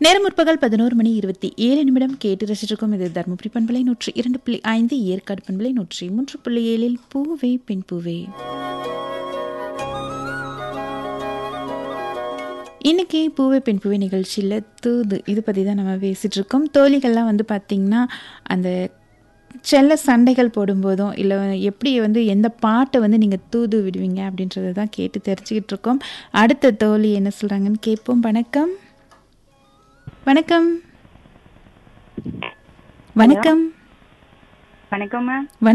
நேரம் முற்பகல் பதினோரு மணி இருபத்தி ஏழு நிமிடம் கேட்டு ரசிச்சிருக்கோம் இது தருமபுரி பண்பலை நூற்றி இரண்டு புள்ளி ஐந்து ஏற்காடு பண்பலை நூற்றி மூன்று புள்ளி ஏழில் பூவே பெண் பூவே இன்னைக்கு பூவே பெண் பூவே நிகழ்ச்சியில் தூது இது பற்றி தான் நம்ம பேசிகிட்டு இருக்கோம் தோழிகள்லாம் வந்து பார்த்திங்கன்னா அந்த செல்ல சண்டைகள் போடும்போதும் இல்லை எப்படி வந்து எந்த பாட்டை வந்து நீங்கள் தூது விடுவீங்க அப்படின்றத தான் கேட்டு தெரிஞ்சுக்கிட்டு இருக்கோம் அடுத்த தோழி என்ன சொல்கிறாங்கன்னு கேட்போம் வணக்கம் வணக்கம் வணக்கம் வணக்கம் மேம்